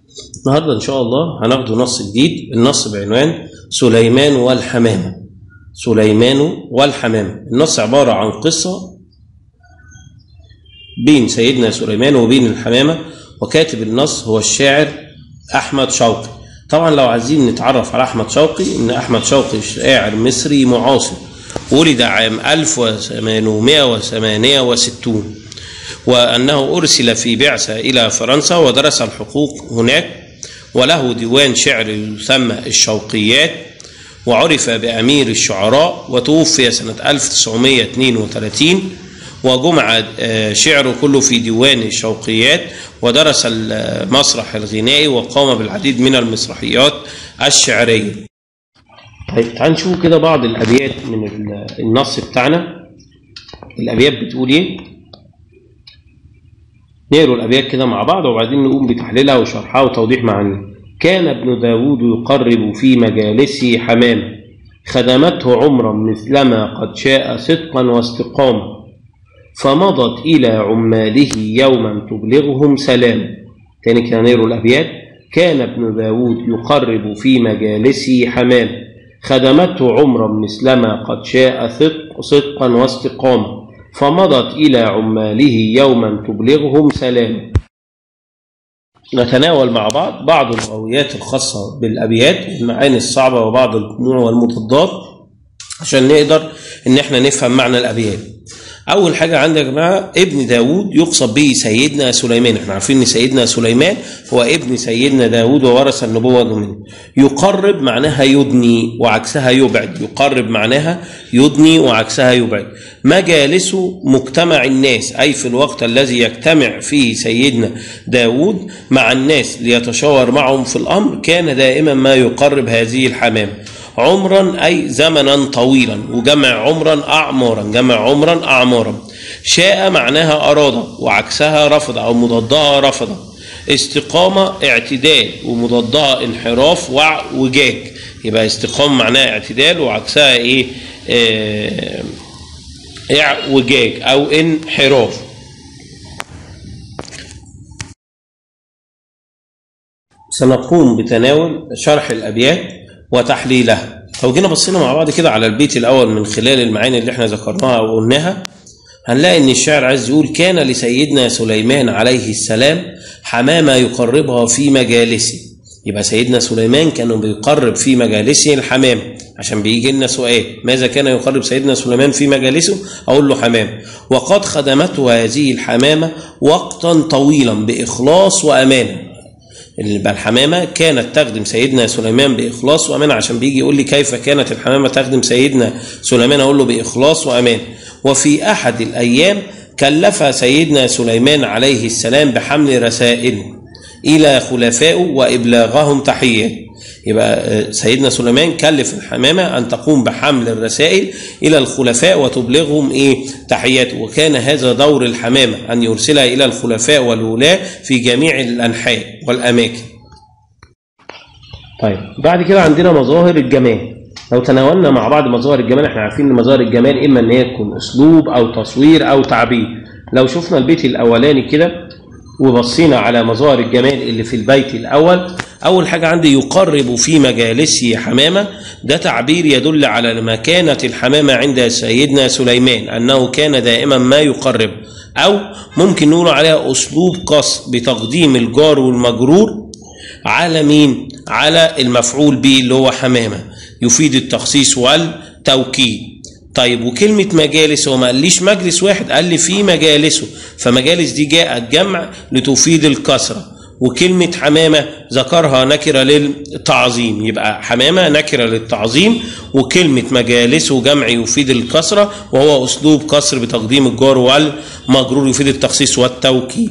النهارده ان شاء الله هناخده نص جديد النص بعنوان سليمان والحمامه سليمان والحمامه النص عباره عن قصه بين سيدنا سليمان وبين الحمامه وكاتب النص هو الشاعر احمد شوقي طبعا لو عايزين نتعرف على احمد شوقي ان احمد شوقي شاعر مصري معاصر ولد عام 1868 وأنه أرسل في بعثة إلى فرنسا ودرس الحقوق هناك وله ديوان شعر يسمى الشوقيات وعرف بأمير الشعراء وتوفي سنة 1932 وجمع شعره كله في ديوان الشوقيات ودرس المسرح الغنائي وقام بالعديد من المسرحيات الشعرية طيب تعال نشوف كده بعض الأبيات من النص بتاعنا الأبيات بتقول إيه نقروا الأبيات كده مع بعض وبعدين نقوم بتحليلها وشرحها وتوضيح معانيها كان ابن داود يقرب في مجالسه حمامة خدمته عمرا مثلما قد شاء صدقا واستقامة فمضت إلى عماله يوما تبلغهم سلام تاني كده نقروا الأبيات كان ابن داود يقرب في مجالسه حمامة خدمته عمرا مثلما قد شاء صدق صدقا واستقامة فمضت إلى عماله يوما تبلغهم سلام نتناول مع بعض بعض اللغويات الخاصة بالأبيات والمعاني الصعبة وبعض الجموع والمضادات عشان نقدر إن احنا نفهم معنى الأبيات أول حاجة عندك بقى ابن داود يقصد به سيدنا سليمان احنا عارفين إن سيدنا سليمان هو ابن سيدنا داود وورث النبوة منه يقرب معناها يدني وعكسها يبعد يقرب معناها يدني وعكسها يبعد مجالسه مجتمع الناس أي في الوقت الذي يجتمع فيه سيدنا داود مع الناس ليتشاور معهم في الأمر كان دائما ما يقرب هذه الحمام عمرا أي زمنا طويلا وجمع عمرا أعمارا جمع عمرا أعمارا شاء معناها أراد وعكسها رفض أو مضادها رفض استقامة اعتدال ومضادها انحراف وجاج يبقى استقامة معناها اعتدال وعكسها ايه اه اعوجاج او انحراف سنقوم بتناول شرح الابيات وتحليلها لو جينا بصينا مع بعض كده على البيت الاول من خلال المعاني اللي احنا ذكرناها وقلناها هنلاقي ان الشاعر عايز يقول كان لسيدنا سليمان عليه السلام حمامه يقربها في مجالسه يبقى سيدنا سليمان كان بيقرب في مجالسه الحمام عشان بيجي لنا سؤال ماذا كان يقرب سيدنا سليمان في مجالسه اقول له حمام وقد خدمته هذه الحمامه وقتا طويلا باخلاص وامانه الحمامة كانت تخدم سيدنا سليمان بإخلاص وأمان عشان بيجي يقول لي كيف كانت الحمامة تخدم سيدنا سليمان أقول له بإخلاص وأمان وفي أحد الأيام كلف سيدنا سليمان عليه السلام بحمل رسائل إلى خلفائه وإبلاغهم تحيات يبقى سيدنا سليمان كلف الحمامة أن تقوم بحمل الرسائل إلى الخلفاء وتبلغهم إيه تحياته وكان هذا دور الحمامة أن يرسلها إلى الخلفاء والولاة في جميع الأنحاء والأماكن طيب بعد كده عندنا مظاهر الجمال لو تناولنا مع بعض مظاهر الجمال احنا عارفين ان مظاهر الجمال اما ان هي تكون اسلوب او تصوير او تعبير لو شفنا البيت الاولاني كده وبصينا على مظاهر الجمال اللي في البيت الاول أول حاجة عندي يقرب في مجالسه حمامة ده تعبير يدل على مكانة الحمامة عند سيدنا سليمان أنه كان دائما ما يقرب أو ممكن نقول عليها أسلوب قص بتقديم الجار والمجرور على مين؟ على المفعول به اللي هو حمامة يفيد التخصيص والتوكيد طيب وكلمة مجالس هو ما قاليش مجلس واحد قال لي في مجالسه فمجالس دي جاءت جمع لتفيد الكسره وكلمة حمامة ذكرها نكرة للتعظيم يبقى حمامة نكرة للتعظيم وكلمة مجالسه جمع يفيد الكسرة وهو أسلوب كسر بتقديم الجار والمجرور يفيد التخصيص والتوكيد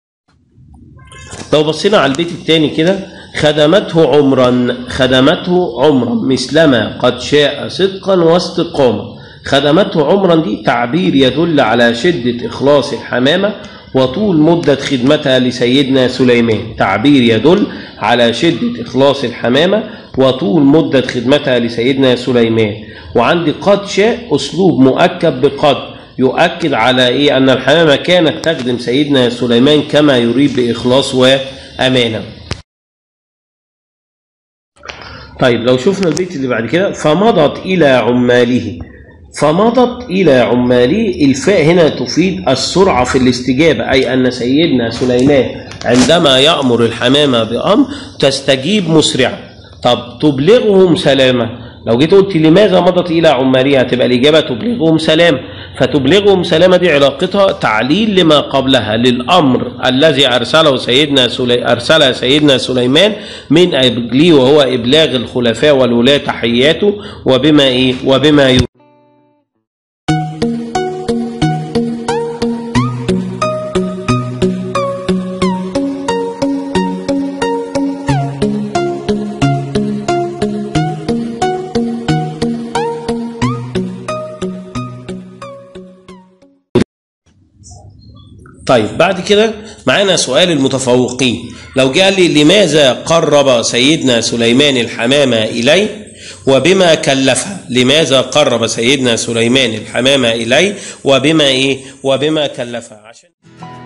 لو بصينا على البيت الثاني كده خدمته عمرا خدمته عمرا مثلما قد شاء صدقا واستقامة خدمته عمرا دي تعبير يدل على شدة إخلاص الحمامة وطول مدة خدمتها لسيدنا سليمان تعبير يدل على شدة إخلاص الحمامة وطول مدة خدمتها لسيدنا سليمان وعندي قد شاء أسلوب مؤكد بقد يؤكد على إيه أن الحمامة كانت تخدم سيدنا سليمان كما يريد بإخلاص وأمانة طيب لو شفنا البيت اللي بعد كده فمضت إلى عماله فمضت إلى عماله الفاء هنا تفيد السرعة في الاستجابة أي أن سيدنا سليمان عندما يأمر الحمامة بأمر تستجيب مسرعة طب تبلغهم سلامة لو جيت قلت لماذا مضت إلى عمالها تبقى الإجابة تبلغهم سلام فتبلغهم سلامة دي علاقتها تعليل لما قبلها للأمر الذي أرسله سيدنا سلي... أرسل سيدنا سليمان من أجله وهو إبلاغ الخلفاء والولاة تحياته وبما إيه وبما ي... طيب بعد كده معانا سؤال المتفوقين لو جاء لي لماذا قرب سيدنا سليمان الحمامة إليه وبما كلفها لماذا قرب سيدنا سليمان الحمامة إليه وبما إيه وبما كلفها عشان